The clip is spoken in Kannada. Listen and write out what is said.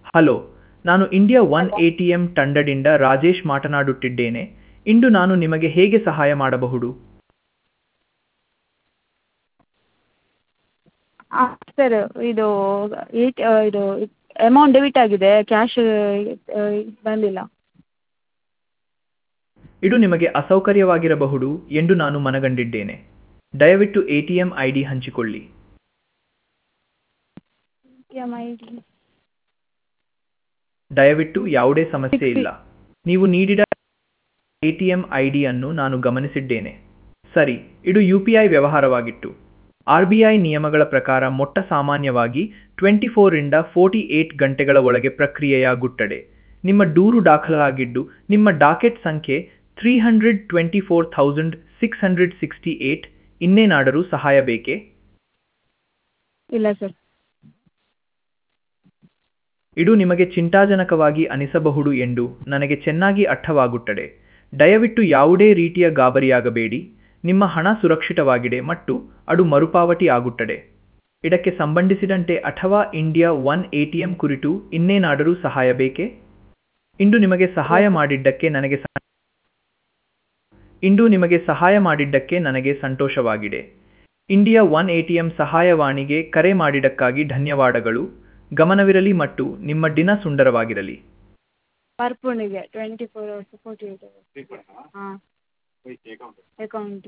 ಹಲೋ ನಾನು India one A T M ತಂಡದಿಂದ ರಾಜೇಶ್ ಮಾತನಾಡುತ್ತಿದ್ದೇನೆ ಇಂದು ನಾನು ನಿಮಗೆ ಹೇಗೆ ಸಹಾಯ ಮಾಡಬಹುದು ಹಾಂ ಸರ್ ಇದು ಏಟ್ ಇದು ಅಮೌಂಟ್ ಡೆಬಿಟ್ ಆಗಿದೆ ಕ್ಯಾಶ್ ಬಂದಿಲ್ಲ ಇದು ನಿಮಗೆ ಅಸೌಕರ್ಯವಾಗಿರಬಹುದು ಎಂದು ನಾನು ಮನಗಂಡಿದ್ದೇನೆ ದಯವಿಟ್ಟು A T M I D ಹಂಚಿಕೊಳ್ಳಿ ಎ ಎಮ್ ಐ ಡಿ ದಯವಿಟ್ಟು ಯಾವುದೇ ಸಮಸ್ಯೆ ಇಲ್ಲ ನೀವು ನೀಡಿದ ಎ ಟಿ ಎಂ ಐ ಡಿಯನ್ನು ನಾನು ಗಮನಿಸಿದ್ದೇನೆ ಸರಿ ಇದು ಯು ಪಿ ಐ ವ್ಯವಹಾರವಾಗಿತ್ತು ಆರ್ ಬಿ ಐ ನಿಯಮಗಳ ಪ್ರಕಾರ ಮೊಟ್ಟ ಸಾಮಾನ್ಯವಾಗಿ ಟ್ವೆಂಟಿ ಫೋರಿಂದ ಫೋರ್ಟಿ ಏಟ್ ಗಂಟೆಗಳ ಒಳಗೆ ಪ್ರಕ್ರಿಯೆಯಾಗುತ್ತದೆ ನಿಮ್ಮ ದೂರು ದಾಖಲಾಗಿದ್ದು ನಿಮ್ಮ ಡಾಕೆಟ್ ಸಂಖ್ಯೆ three hundred twenty four thousand six hundred sixty eight ಇನ್ನೇನಾದರೂ ಸಹಾಯ ಬೇಕೇ ಇಲ್ಲ ಸರ್ ಇದು ನಿಮಗೆ ಚಿಂತಾಜನಕವಾಗಿ ಅನಿಸಬಹುದು ಎಂದು ನನಗೆ ಚೆನ್ನಾಗಿ ಅರ್ಥವಾಗುತ್ತದೆ ದಯವಿಟ್ಟು ಯಾವುದೇ ರೀತಿಯ ಗಾಬರಿಯಾಗಬೇಡಿ ನಿಮ್ಮ ಹಣ ಸುರಕ್ಷಿತವಾಗಿದೆ ಮತ್ತು ಅದು ಮರುಪಾವತಿ ಆಗುತ್ತದೆ ಇದಕ್ಕೆ ಸಂಬಂಧಿಸಿದಂತೆ ಅಥವಾ India one A T M ಕುರಿತು ಇನ್ನೇನಾದರೂ ಸಹಾಯ ಬೇಕೇ ಇಂದು ನಿಮಗೆ ಸಹಾಯ ಮಾಡಿದ್ದಕ್ಕೆ ನನಗೆ ಸ- ಇಂದು ನಿಮಗೆ ಸಹಾಯ ಮಾಡಿದ್ದಕ್ಕೆ ನನಗೆ ಸಂತೋಷವಾಗಿದೆ India one A T M ಸಹಾಯವಾಣಿಗೆ ಕರೆ ಮಾಡಿದ್ದಕ್ಕಾಗಿ ಧನ್ಯವಾದಗಳು ಗಮನವಿರಲಿ ಮತ್ತು ನಿಮ್ಮ ದಿನ ಸುಂದರವಾಗಿರಲಿ ಪರ್ಪುಣಿಗೆ twenty four hours forty eight hours ಹಾಂ ಅಕೌಂಟ್